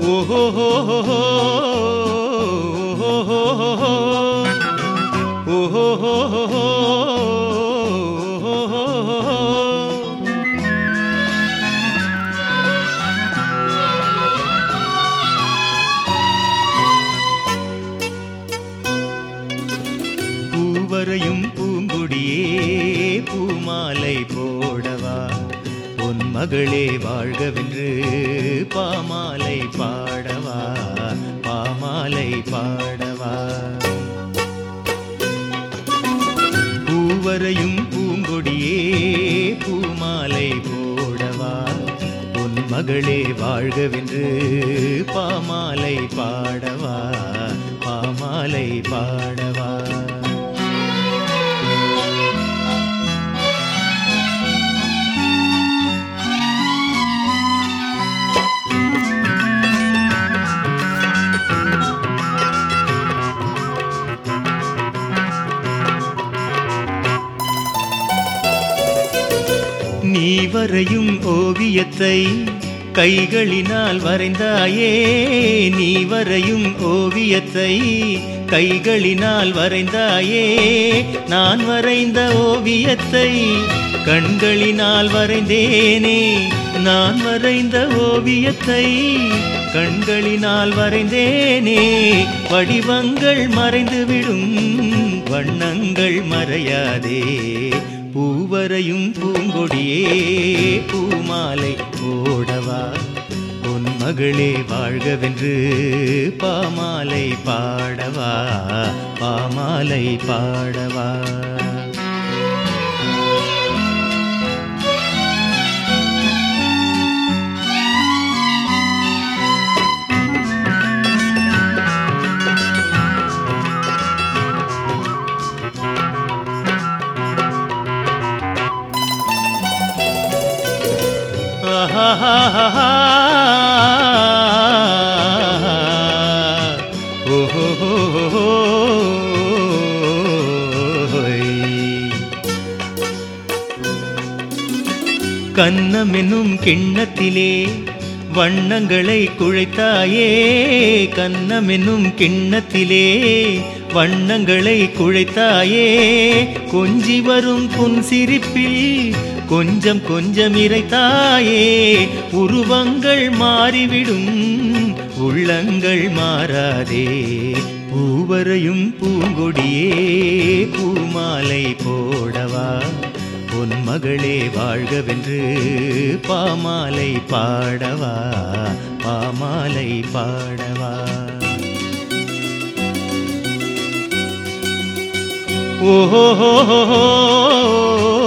ஓஹோ பூவரையும் பூங்குடியே பூமாலை போடவா உன் மகளே வாழ்கவென்று பாமாலை பாடவா பாமாலை பாடவா பூவரையும் பூங்கொடியே பூமாலை போடவா உன் மகளே வாழ்கவென்று பாமாலை பாடவா பாமாலை பாடவா நீ வரையும் ஓவியத்தை கைகளினால் வரைந்தாயே நீ வரையும் ஓவியத்தை கைகளினால் வரைந்தாயே நான் வரைந்த ஓவியத்தை கண்களினால் வரைந்தேனே நான் வரைந்த ஓவியத்தை கண்களினால் வரைந்தேனே வடிவங்கள் மறைந்துவிடும் வண்ணங்கள் மறையாதே பூவரையும் பூங்கொடியே பூமாலை போடவா உன் மகளே வாழ்கவென்று பாமாலை பாடவா பாமாலை பாடவா ஆஹாஹாஹா. ஓஹோஹோஹோய். கன்னமெனும் கிண்ணத்திலே வண்ணங்களை குழைத்தாயே கன்னமெனும் கிண்ணத்திலே வண்ணங்களை குழைத்தாயே கொஞ்சி வரும் புன்சிரிப்பில் கொஞ்சம் கொஞ்சம் இறைத்தாயே உருவங்கள் மாறிவிடும் உள்ளங்கள் மாறாதே பூவரையும் பூங்கொடியே பூமாலை போடவா உன் மகளே வாழ்கவென்று பாமாலை பாடவா பாமாலை பாடவா ஓஹோ